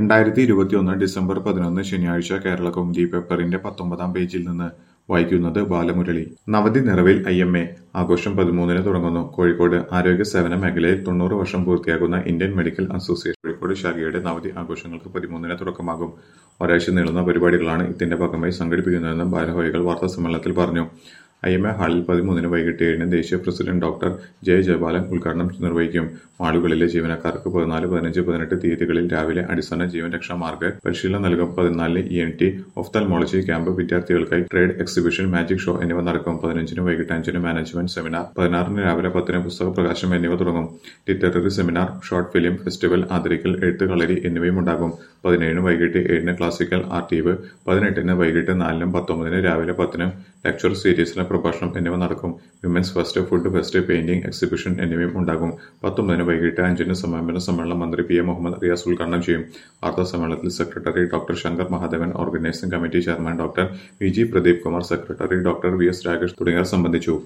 രണ്ടായിരത്തി ഇരുപത്തിയൊന്ന് ഡിസംബർ പതിനൊന്ന് ശനിയാഴ്ച കേരള കൗമുദി പേപ്പറിന്റെ പത്തൊമ്പതാം പേജിൽ നിന്ന് വായിക്കുന്നത് ബാലമുരളി നവതി നിറവിൽ ഐ എം എ ആഘോഷം പതിമൂന്നിന് തുടങ്ങുന്നു കോഴിക്കോട് ആരോഗ്യ സേവന മേഖലയിൽ തൊണ്ണൂറ് വർഷം പൂർത്തിയാക്കുന്ന ഇന്ത്യൻ മെഡിക്കൽ അസോസിയേഷൻ കോഴിക്കോട് ശാഖയുടെ നവതി ആഘോഷങ്ങൾക്ക് പതിമൂന്നിന് തുടക്കമാകും ഒരാഴ്ച നീളുന്ന പരിപാടികളാണ് ഇതിന്റെ ഭാഗമായി സംഘടിപ്പിക്കുന്നതെന്ന് ഭാരവാഹികൾ വാർത്താസമ്മേളനത്തിൽ പറഞ്ഞു ഐ എം എ ഹാളിൽ പതിമൂന്നിന് വൈകിട്ട് ഏഴിന് ദേശീയ പ്രസിഡന്റ് ഡോക്ടർ ജെ ജയപാലൻ ഉദ്ഘാടനം നിർവഹിക്കും മാളുകളിലെ ജീവനക്കാർക്ക് പതിനാല് പതിനഞ്ച് പതിനെട്ട് തീയതികളിൽ രാവിലെ അടിസ്ഥാന ജീവൻ രക്ഷാ മാർഗ പരിശീലനം നൽകും പതിനാലിന് E N T ophthalmology camp വിദ്യാർത്ഥികൾക്കായി ട്രേഡ് എക്സിബിഷൻ മാജിക് ഷോ എന്നിവ നടക്കും പതിനഞ്ചിന് വൈകിട്ട് അഞ്ചിന് മാനേജ്മെന്റ് സെമിനാർ പതിനാറിന് രാവിലെ പത്തിന് പുസ്തക പ്രകാശനം എന്നിവ തുടങ്ങും literary seminar short film festival ആദരിക്കൽ എഴുത്ത് കളരി എന്നിവയും ഉണ്ടാകും പതിനേഴിന് വൈകിട്ട് ഏഴിന് ക്ലാസിക്കൽ ആർട്ടീവ് പതിനെട്ടിന് വൈകിട്ട് നാലിനും പത്തൊമ്പതിന് രാവിലെ പത്തിനും ലെക്ചർ സീരീസിലെ പ്രഭാഷണം എന്നിവ നടക്കും women's first food fest painting exhibition എന്നിവയും ഉണ്ടാകും പത്തൊമ്പതിന് വൈകിട്ട് അഞ്ചിന് സമാപന സമ്മേളനം മന്ത്രി പി എ മുഹമ്മദ് റിയാസ് ഉദ്ഘാടനം ചെയ്യും വാർത്താ സമ്മേളനത്തിൽ secretary doctor Shankar Mahadevan organising committee chairman doctor V G Pradeep Kumar secretary doctor V S Rakesh തുടങ്ങിയവർ സംബന്ധിച്ചു